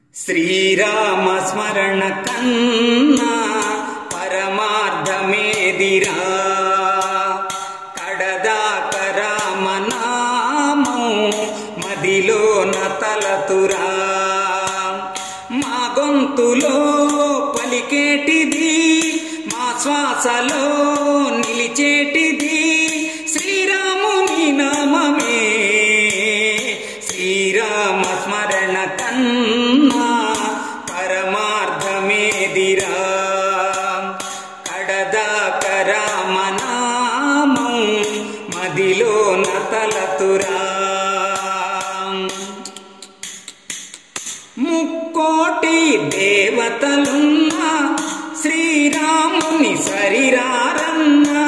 శ్రీరామ స్మరణ కన్నా పరమార్థమేదిరా కడదాక రామనామం మదిలో నతలతురా మా గొంతులో పలికేటిది మా శ్వాసలో నిలిచేటిది శ్రీరాముని నామమే శ్రీరామ స్మరణ కన్నా పరమార్థమేదిరా కడదాక రామనామం మదిలో నతలతురా ముక్కోటి దేవతలున్నా శ్రీరాముని సరిరారన్నా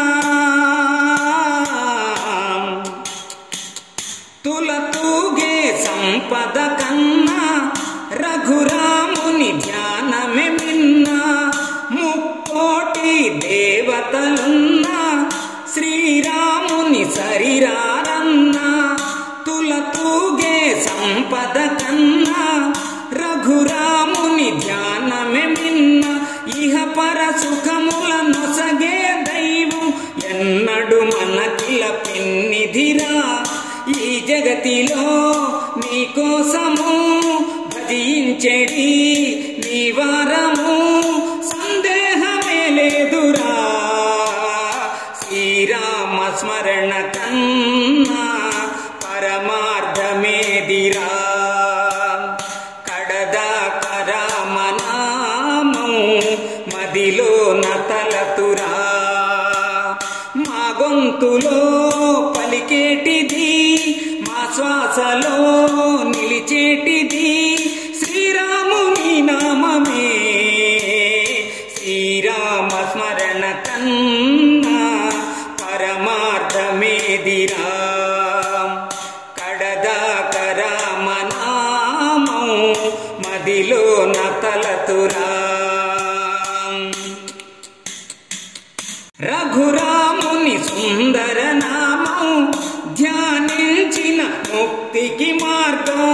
తులతూగే సంపద కన్నా రఘురాముని ధ్యానమే మిన్నా ముక్కోటి దేవతలున్నా శ్రీరాముని సరిరారన్నా తులతూగే సంపద కన్నా రఘురాముని ధ్యానమే మిన్న ఇహ పర సుఖముల నొసగే దైవం ఎన్నడు మనకిల పిన్నిధిరా ఈ జగతిలో నీకోసము భజించెడి నీ వారము సందేహమే లేదురా శ్రీరామ స్మరణ కన్నా పరమార్థమేదిరా కడదాక రామనామం మదిలో నతలతురా మా గొంతులో పలికేటిది మా శ్వాసలో నిలిచేటిది శ్రీరాముని నామమే శ్రీరామ స్మరణ కన్నా పరమార్థమేదిరా కడదాక రామనామం మదిలో నతలతురా రఘురాముని సుందర నామం ధ్యానించిన ముక్తికి మార్గం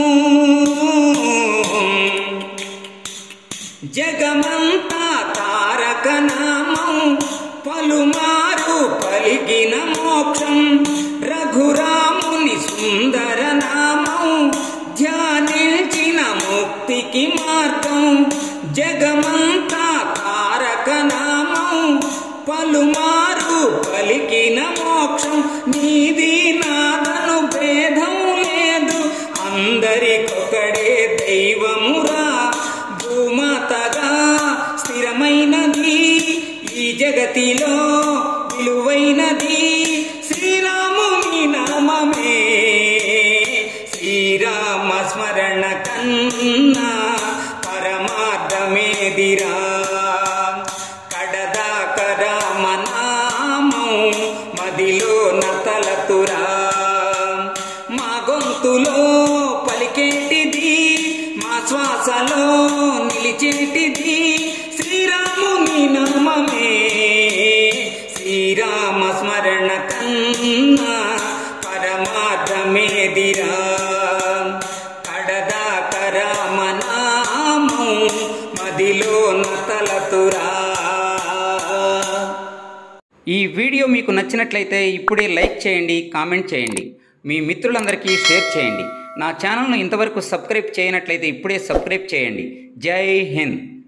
జగమంతా తారక నామం పలుమారు పలిగిన మోక్షం రఘురాముని సుందర నామం ధ్యానించిన ముక్తికి మార్గం జగమంతా తారక నామం పలుమారు పలికిన మోక్షం నీది నాదను భేదం లేదు అందరికొకడే దైవమురా భూమాతగా స్థిరమైనది ఈ జగతిలో విలువైనది శ్రీరాముని నామమే శ్రీరామ స్మరణ కన్నా పరమార్థమేదిరా కడదాక రామనామం మదిలో నతలతురా మా గొంతులో పలికేటిది మా శ్వాసలో నిలిచేటిది శ్రీరాముని నామమే శ్రీరామ స్మరణ కన్నా పరమార్థమేదిరా కడదాక రామనామం మదిలో నతలతురా ఈ వీడియో మీకు నచ్చినట్లయితే ఇప్పుడే లైక్ చేయండి కామెంట్ చేయండి మీ మిత్రులందరికీ షేర్ చేయండి నా ఛానల్ను ఇంతవరకు సబ్స్క్రైబ్ చేయనట్లయితే ఇప్పుడే సబ్స్క్రైబ్ చేయండి జై హింద్